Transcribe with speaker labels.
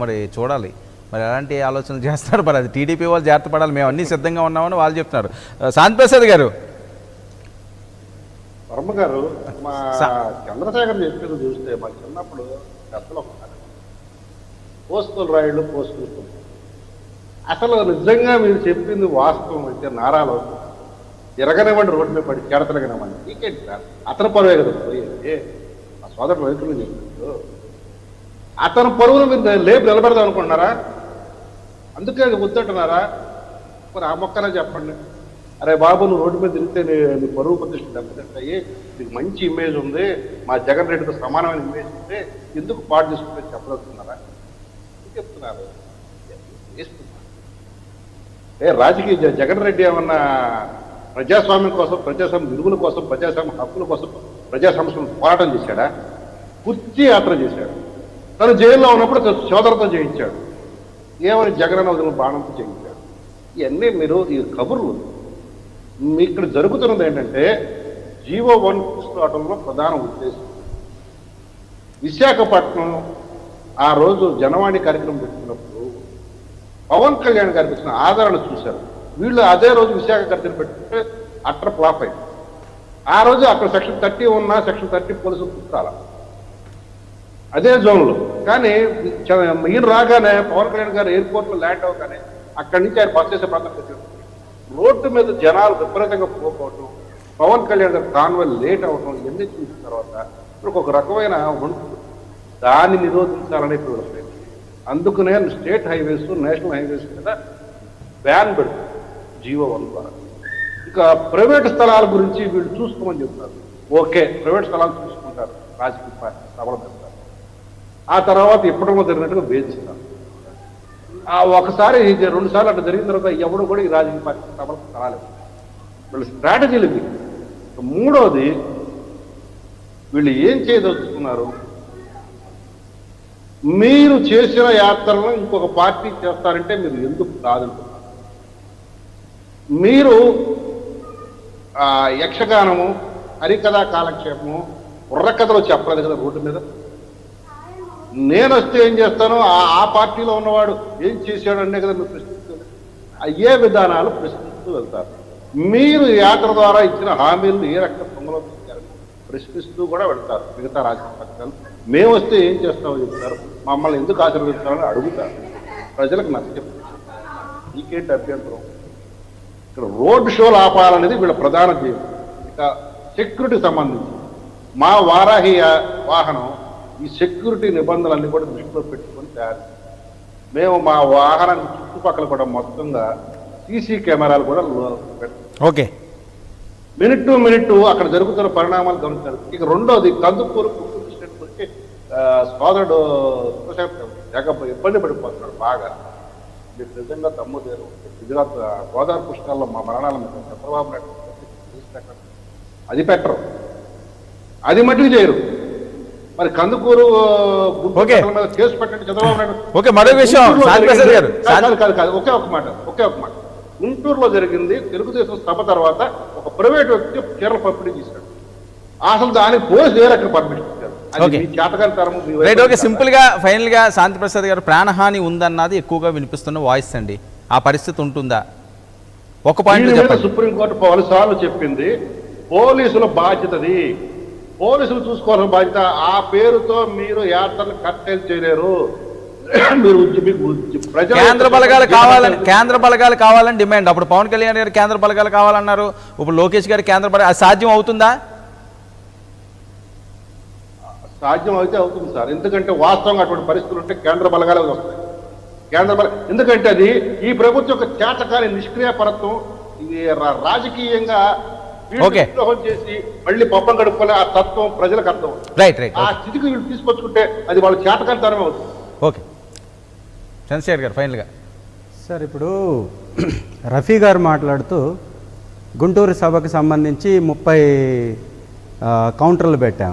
Speaker 1: మరి చూడాలి మరి ఎలాంటి ఆలోచనలు చేస్తున్నారు మరి అది టీడీపీ వాళ్ళు జాగ్రత్త పడాలి మేము అన్నీ సిద్ధంగా ఉన్నామని వాళ్ళు చెప్తున్నారు ఆ, శాంతి ప్రసాద్ గారు
Speaker 2: వర్మ గారు మా
Speaker 1: స-
Speaker 2: చంద్రశేఖర్ చెప్పేది చూస్తే మా చిన్నప్పుడు పెద్దలు ఒకసారి పోస్టులు రాయళ్ళు పోస్టులు కొనుక్కోండి. అసలు నిజంగా మీరు చెప్పింది వాస్తవం అయితే నారాలు తిరగనివ్వండి రోడ్డు మీద పడి చెడతలగనివ్వండి నీకేంటి సార్ అతని పరువే కదా పోయేది మా సోదరుడు రైతులు చెప్పినట్టు అతని పరువును మీరు లేపు నిలబెడదాం అనుకుంటున్నారా అందుకే అది వద్దంటున్నారా మరి ఆ మొక్కనే చెప్పండి అరే బాబు నువ్వు రోడ్డు మీద తిరిగితే నీ నీ పరువు ప్రతిష్ట దెబ్బతింటాయి నీకు మంచి ఇమేజ్ ఉంది మా జగన్ రెడ్డితో సమానమైన ఇమేజ్ ఉంది ఎందుకు పాటు చేసుకుంటే చెప్పదలుచుకున్నారా ఎందుకు చెప్తున్నారు చేస్తున్నారు. ఏ రాజకీయ జ- జగన్ రెడ్డి ఏమన్నా ప్రజాస్వామ్యం కోసం ప్రజాస్వామ్య విలువల కోసం ప్రజాస్వామ్య హక్కుల కోసం ప్రజా సమస్యలను పోరాటం చేశాడా కుర్చీ యాత్ర చేశాడు తను జైల్లో ఉన్నప్పుడు తను సోదరతో చేయించాడు ఏమని జగన్ వదిలిన బాణంతో చేయించాడు ఇవన్నీ మీరు ఈ కబుర్లు మీ ఇక్కడ జరుగుతున్నది ఏంటంటే జీవో వన్ తీసుకురావడంలో ప్రధాన ఉద్దేశం విశాఖపట్నం ఆ రోజు జనవాణి కార్యక్రమం పెట్టుకున్నప్పుడు పవన్ కళ్యాణ్ గారికి వచ్చిన ఆదరణ చూశారు వీళ్ళు అదే రోజు విశాఖ కార్యక్రమం పెట్టుకుంటే అట్ర ఫ్లాప్ అయింది ఆ రోజు అక్కడ సెక్షన్ థర్టీ ఉన్నా సెక్షన్ థర్టీ పోలీసులు పుట్టాల అదే జోన్లో కానీ చ- ఈయన రాగానే పవన్ కళ్యాణ్ గారు ఎయిర్పోర్ట్లో ల్యాండ్ అవగానే అక్కడి నుంచి ఆయన బస్ చేసే ప్రాంతం పెట్టారు రోడ్డు మీద జనాలు విపరీతంగా పోకపోవటం పవన్ కళ్యాణ్ గారు కాన్వల్ లేట్ అవటం ఇవన్నీ చూసిన తర్వాత ఇప్పుడు ఒక రకమైన వణుకు దాన్ని నిరోధించాలని ఇప్పుడు వీళ్ళ ప్రయత్నం. అందుకనే స్టేట్ హైవేస్ నేషనల్ హైవేస్ మీద బ్యాన్ పెడుతుంది జీవో వన్ ద్వారా ఇక ప్రైవేట్ స్థలాల గురించి వీళ్ళు చూసుకోమని చెప్తారు ఓకే ప్రైవేట్ స్థలాలు చూసుకుంటారు రాజకీయ పార్టీ సభలు పెడతారు ఆ తర్వాత ఎప్పుడో జరిగినట్టుగా వేధిస్తారు ఆ ఒకసారి ఇది రెండు సార్లు అట్లా జరిగిన తర్వాత ఎవడు కూడా ఈ రాజకీయ పార్టీ సభలకు స్థలాలు వీళ్ళ స్ట్రాటజీలు ఇవి ఇక మూడోది వీళ్ళు ఏం చేయదలుచుకున్నారు మీరు చేసిన యాత్రలను ఇంకొక పార్టీ చేస్తారంటే మీరు ఎందుకు కాదంటున్నారు మీరు ఆ, యక్షగానము హరికథా కాలక్షేపము బుర్రకథలో చెప్పలేదు కదా రోడ్డు మీద నేను వస్తే ఏం చేస్తాను ఆ ఆ పార్టీలో ఉన్నవాడు ఏం చేశాడు అనే కదా మీరు ప్రశ్నిస్తుంది అయ్యే విధానాలు ప్రశ్నిస్తూ వెళ్తారు మీరు ఈ యాత్ర ద్వారా ఇచ్చిన హామీలను ఏ రకంగా పొంగలో పెట్టారు ప్రశ్నిస్తూ కూడా వెళ్తారు మిగతా రాజకీయ పక్షాలు మేము వస్తే ఏం చేస్తామో చెప్తారు మమ్మల్ని ఎందుకు ఆశీర్వదిస్తారని అడుగుతారు ప్రజలకు నచ్చ నీకేంటి అభ్యంతరం ఇక్కడ రోడ్ షోలు ఆపాలనేది వీళ్ళ ప్రధాన ధ్యేయం ఇక సెక్యూరిటీ సంబంధించి మా వారాహి యా- వాహనం ఈ సెక్యూరిటీ నిబంధనలన్నీ కూడా దృష్టిలో పెట్టుకొని తయారు చేశాం. మేము మా వాహనానికి చుట్టుపక్కల కూడా మొత్తంగా సీసీ కెమెరాలు కూడా లో- పెట్టాం
Speaker 1: ఓకే
Speaker 2: మినిట్ టు మినిట్ అక్కడ జరుగుతున్న పరిణామాలు గమనించారు ఇక రెండోది కందుకూరు గుంటూరు డిస్ట్రిక్ట్ గురించి ఆ, సోదరుడు సుశాంత్ జగ ఇబ్బంది పడిపోతున్నాడు బాగా మీకు నిజంగా తమ్ము లేరు గుజరాత్ ఆ, గోదావరి పుష్కరాల్లో మా మరణాల మీద చంద్రబాబు నాయుడు కేసు పెట్టరు. అది పెట్టరు అది మట్టుకు చేయరు మరి కందుకూరు గుంటూరు
Speaker 1: ఓకే.
Speaker 2: ప్రజల మీద కేసు పెట్టండి చంద్రబాబు నాయుడు
Speaker 1: ఓకే, మరో విషయం,
Speaker 2: గుంటూరులో
Speaker 1: శాంతి ప్రసాద్
Speaker 2: జరిగింది-
Speaker 1: గారు,
Speaker 2: కాదు, కాదు, కాదు, కాదు, ఒకే ఒక మాట ఒకే ఒక మాట గుంటూరులో జరిగింది తెలుగుదేశం సభ తర్వాత ఒక ప్రైవేట్ వ్యక్తి చీరలు పంపిణీ చేశాడు అసలు దానికి పోలీసు ఏ రకంగా పర్మిషన్ ఇచ్చారు అది
Speaker 1: ఓకే.
Speaker 2: మీ చేతగాని తరము మీ
Speaker 1: రైట్ ఓకే
Speaker 2: వైఫల్యం
Speaker 1: సింపుల్ గా ఫైనల్ గా శాంతి ప్రసాద్ గారు ప్రాణహాని ఉందన్నది ఎక్కువగా వినిపిస్తున్న వాయిస్ అండి ఆ పరిస్థితి ఉంటుందా ఒక పాయింట్
Speaker 2: దీని మీద
Speaker 1: చెప్పండి
Speaker 2: సుప్రీంకోర్టు పలుసార్లు చెప్పింది పోలీసుల బాధ్యతది పోలీసులు చూసుకోవాల్సిన బాధ్యత ఆ పేరుతో మీరు యాత్రలు కట్టేలు చేయలేరు మీరు ఉద్య- మీకు ఉద్య- ప్రజల
Speaker 1: కేంద్ర బలగాలు కావాలని కేంద్ర బలగాలు కావాలని డిమాండ్ అప్పుడు పవన్ కళ్యాణ్ గారు కేంద్ర బలగాలు కావాలన్నారు ఇప్పుడు లోకేష్ గారు కేంద్ర బలగాలు అది సాధ్యం అవుతుందా
Speaker 2: సాధ్యం అయితే అవుతుంది సార్ ఎందుకంటే వాస్తవంగా అటువంటి పరిస్థితులు ఉంటే కేంద్ర బలగాలే వస్తాయి కేంద్ర బల ఎందుకంటే అది ఈ ప్రభుత్వం యొక్క చేతకాని నిష్క్రియాపరత్వం ఇది రా- రాజకీయంగా వీళ్ళు
Speaker 1: ఓకే.
Speaker 2: విద్రోహం చేసి మళ్ళీ పబ్బం గడుపుకోలే ఆ తత్వం ప్రజలకు అర్థం అవుతుంది.
Speaker 1: రైట్ రైట్
Speaker 2: ఆ స్థితికి వీళ్ళు తీసుకొచ్చుకుంటే అది వాళ్ళ చేతకానితనమే అవుతుంది
Speaker 1: ఓకే చంద్రశేఖర్ గారు ఫైనల్గా
Speaker 3: సార్ ఇప్పుడు రఫీ గారు మాట్లాడుతూ గుంటూరు సభకు సంబంధించి ముప్పై ఆ, కౌంటర్లు పెట్టాం